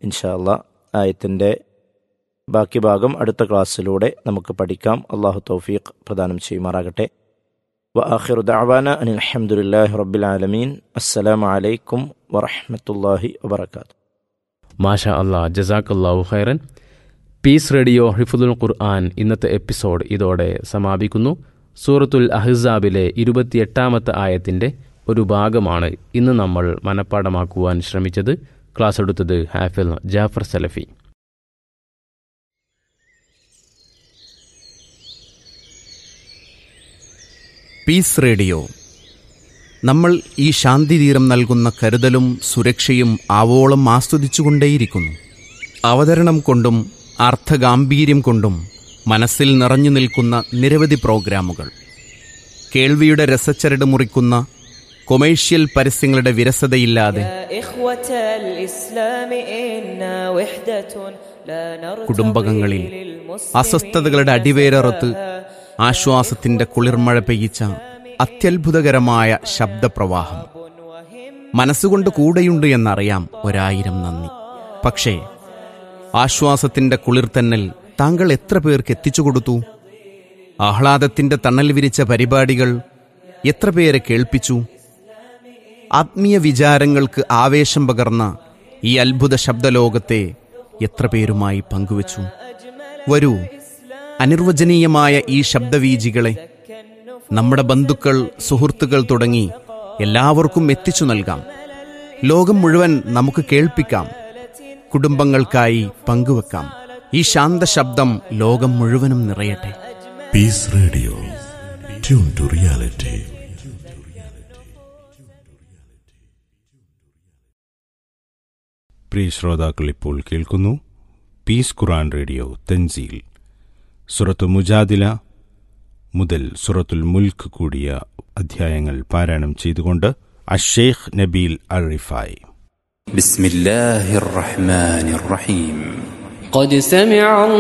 ഇൻഷാല്ല ആയത്തിൻ്റെ ബാക്കി ഭാഗം അടുത്ത ക്ലാസ്സിലൂടെ നമുക്ക് പഠിക്കാം അള്ളാഹു തൗഫീഖ് പ്രദാനം ചെയ്യുമാറാകട്ടെ وآخر دعوانا أن الحمد لله رب العالمين السلام عليكم ورحمة الله وبركاته മാഷ അള്ളാ ജസാഖല്ലാഹു ഖൈറൻ പീസ് റേഡിയോ ഹിഫുദുൽ ഖുർആൻ ഇന്നത്തെ എപ്പിസോഡ് ഇതോടെ സമാപിക്കുന്നു സൂറത്തുൽ അഹ്സാബിലെ ഇരുപത്തിയെട്ടാമത്തെ ആയത്തിൻ്റെ ഒരു ഭാഗമാണ് ഇന്ന് നമ്മൾ മനഃപ്പാടമാക്കുവാൻ ശ്രമിച്ചത് ക്ലാസ് എടുത്തത് ഹാഫിൽ ജാഫർ സലഫി പീസ് റേഡിയോ നമ്മൾ ഈ ശാന്തിതീരം നൽകുന്ന കരുതലും സുരക്ഷയും ആവോളം ആസ്വദിച്ചുകൊണ്ടേയിരിക്കുന്നു അവതരണം കൊണ്ടും അർത്ഥഗാംഭീര്യം കൊണ്ടും മനസ്സിൽ നിറഞ്ഞു നിൽക്കുന്ന നിരവധി പ്രോഗ്രാമുകൾ കേൾവിയുടെ രസച്ചരട് മുറിക്കുന്ന കൊമേഴ്ഷ്യൽ പരസ്യങ്ങളുടെ വിരസതയില്ലാതെ يا إخوة الإسلام إنا وحدة لا نرتضي കുടുംബകങ്ങളിൽ للمسلمين അസ്വസ്ഥതകളുടെ അടിവേരറുത്ത് ആശ്വാസത്തിന്റെ കുളിർമഴ പെയ്യിച്ച അത്യത്ഭുതകരമായ ശബ്ദപ്രവാഹം മനസ്സുകൊണ്ട് കൂടെയുണ്ട് എന്നറിയാം ഒരായിരം നന്ദി പക്ഷേ ആശ്വാസത്തിന്റെ കുളിർത്തന്നൽ താങ്കൾ എത്ര പേർക്ക് എത്തിച്ചു കൊടുത്തു ആഹ്ലാദത്തിന്റെ തണൽ വിരിച്ച പരിപാടികൾ എത്ര പേരെ കേൾപ്പിച്ചു ആത്മീയ വിചാരങ്ങൾക്ക് ആവേശം പകർന്ന ഈ അത്ഭുത ശബ്ദലോകത്തെ എത്ര പേരുമായി പങ്കുവച്ചു വരൂ അനിർവചനീയമായ ഈ ശബ്ദവീജികളെ നമ്മുടെ ബന്ധുക്കൾ സുഹൃത്തുക്കൾ തുടങ്ങി എല്ലാവർക്കും എത്തിച്ചു നൽകാം ലോകം മുഴുവൻ നമുക്ക് കേൾപ്പിക്കാം കുടുംബങ്ങൾക്കായി പങ്കുവെക്കാം ഈ ശാന്ത ശബ്ദം ലോകം മുഴുവനും നിറയട്ടെ Peace Radio. Tune to reality. പ്രിയ ശ്രോതാക്കൾ ഇപ്പോൾ കേൾക്കുന്നു പീസ് ഖുറാൻ റേഡിയോ തൻസീൽ സുറത്തു മുജാദില മുതൽ സുറത്തുൽ മുൽക്ക് കൂടിയ അധ്യായങ്ങൾ പാരായണം ചെയ്തുകൊണ്ട് അഷേഖ് നബീൽ അൽ റിഫായ് بسم الله الرحمن الرحيم قد سمع